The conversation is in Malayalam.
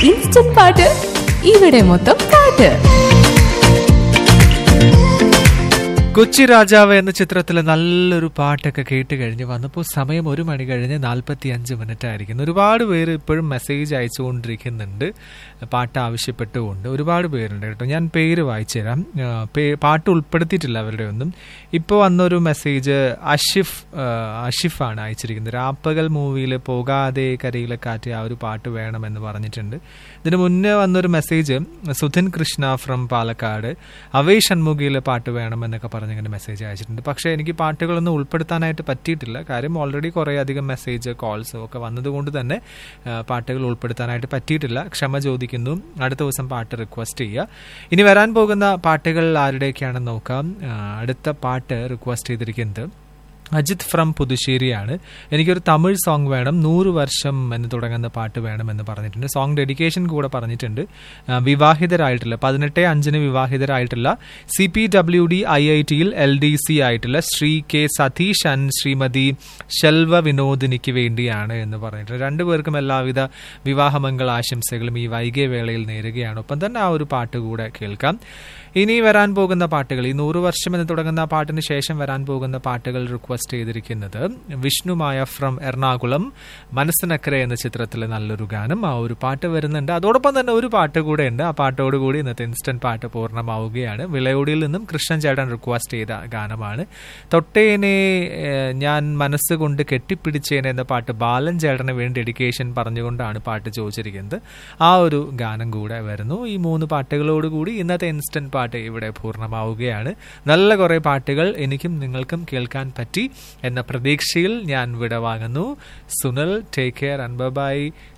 ഇൻസ്റ്റന്റ് പാട്ട് ഇവിടെ മൊത്തം പാട്ട് കൊച്ചി രാജാവ് എന്ന ചിത്രത്തിലെ നല്ലൊരു പാട്ടൊക്കെ കേട്ട് കഴിഞ്ഞ് വന്നപ്പോൾ സമയം ഒരു മണി കഴിഞ്ഞ് നാൽപ്പത്തി അഞ്ച് മിനിറ്റ് ആയിരിക്കുന്നു ഒരുപാട് പേര് ഇപ്പോഴും മെസ്സേജ് അയച്ചുകൊണ്ടിരിക്കുന്നുണ്ട് പാട്ട് ആവശ്യപ്പെട്ടുകൊണ്ട് ഒരുപാട് പേരുണ്ട് കേട്ടോ ഞാൻ പേര് വായിച്ചു തരാം ആ, പേ- പാട്ട് ഉൾപ്പെടുത്തിയിട്ടില്ല അവരുടെ ഒന്നും ഇപ്പോൾ വന്നൊരു മെസ്സേജ് അഷിഫ് ആ, അഷിഫാണ് അയച്ചിരിക്കുന്നത് രാപ്പകൽ മൂവിയിൽ പോകാതെ കരയിലെ കാറ്റ് ആ ഒരു പാട്ട് വേണമെന്ന് പറഞ്ഞിട്ടുണ്ട് ഇതിന് മുന്നേ വന്നൊരു മെസ്സേജ് സുധിൻ കൃഷ്ണ ഫ്രം പാലക്കാട് അവേ ഷൺമുഖിയിലെ പാട്ട് വേണമെന്നൊക്കെ പറഞ്ഞിങ്ങനെ മെസ്സേജ് അയച്ചിട്ടുണ്ട് പക്ഷേ എനിക്ക് പാട്ടുകളൊന്നും ഉൾപ്പെടുത്താനായിട്ട് പറ്റിയിട്ടില്ല കാര്യം ഓൾറെഡി കുറേ അധികം മെസ്സേജ് കോൾസ് ഒക്കെ വന്നതുകൊണ്ട് തന്നെ ആ, പാട്ടുകൾ ഉൾപ്പെടുത്താനായിട്ട് പറ്റിയിട്ടില്ല ക്ഷമ ചോദിക്കുന്നു അടുത്ത ദിവസം പാട്ട് റിക്വസ്റ്റ് ചെയ്യുക ഇനി വരാൻ പോകുന്ന പാട്ടുകൾ ആരുടെയൊക്കെയാണെന്ന് നോക്കാം ആ, അടുത്ത പാട്ട് റിക്വസ്റ്റ് ചെയ്തിരിക്കുന്നത് അജിത് ഫ്രം പുതുശ്ശേരിയാണ് എനിക്കൊരു തമിഴ് സോങ് വേണം നൂറ് വർഷം എന്ന് തുടങ്ങുന്ന പാട്ട് വേണം എന്ന് പറഞ്ഞിട്ടുണ്ട് സോങ് ഡെഡിക്കേഷൻ കൂടെ പറഞ്ഞിട്ടുണ്ട് ആ, വിവാഹിതരായിട്ടുള്ള പതിനെട്ട് അഞ്ചിന് വിവാഹിതരായിട്ടുള്ള C P W D I I ടിയിൽ എൽ ഡി സി ആയിട്ടുള്ള ശ്രീ കെ സതീഷ് ആൻഡ് ശ്രീമതി ശെൽവ വിനോദിനിക്ക് വേണ്ടിയാണ് എന്ന് പറഞ്ഞിട്ടുണ്ട് രണ്ടുപേർക്കും എല്ലാവിധ വിവാഹമംഗള ആശംസകളും ഈ വൈകിയ വേളയിൽ നേരുകയാണ് ഒപ്പം തന്നെ ആ ഒരു പാട്ട് കൂടെ കേൾക്കാം ഇനി വരാൻ പോകുന്ന പാട്ടുകൾ ഈ നൂറ് വർഷം എന്ന് തുടങ്ങുന്ന ആ പാട്ടിന് ശേഷം വരാൻ പോകുന്ന പാട്ടുകൾ റിക്വസ്റ്റ് ചെയ്തിരിക്കുന്നത് വിഷ്ണുമായ ഫ്രം എറണാകുളം മനസ്സിനക്കരെ എന്ന ചിത്രത്തിലെ നല്ലൊരു ഗാനം ആ ഒരു പാട്ട് വരുന്നുണ്ട് അതോടൊപ്പം തന്നെ ഒരു പാട്ട് കൂടെ ഉണ്ട് ആ പാട്ടോട് കൂടി ഇന്നത്തെ ഇൻസ്റ്റന്റ് പാട്ട് പൂർണ്ണമാവുകയാണ് വിളയോടിയിൽ നിന്നും കൃഷ്ണൻ ചേട്ടൻ റിക്വസ്റ്റ് ചെയ്ത ഗാനമാണ് തൊട്ടേനെ ഏഹ്, ഞാൻ മനസ്സുകൊണ്ട് കെട്ടിപ്പിടിച്ചേനെ എന്ന പാട്ട് ബാലൻ ചേട്ടന് വേണ്ടി ഡെഡിക്കേഷൻ പറഞ്ഞുകൊണ്ടാണ് പാട്ട് ചോദിച്ചിരിക്കുന്നത് ആ ഒരു ഗാനം കൂടെ വരുന്നു ഈ മൂന്ന് പാട്ടുകളോട് കൂടി ഇന്നത്തെ ഇൻസ്റ്റന്റ് പാട്ട് ഇവിടെ പൂർണ്ണമാവുകയാണ് നല്ല കുറേ പാട്ടുകൾ എനിക്കും നിങ്ങൾക്കും കേൾക്കാൻ പറ്റി എന്ന പ്രതീക്ഷയിൽ ഞാൻ വിടവാങ്ങുന്നു Sunal take care and by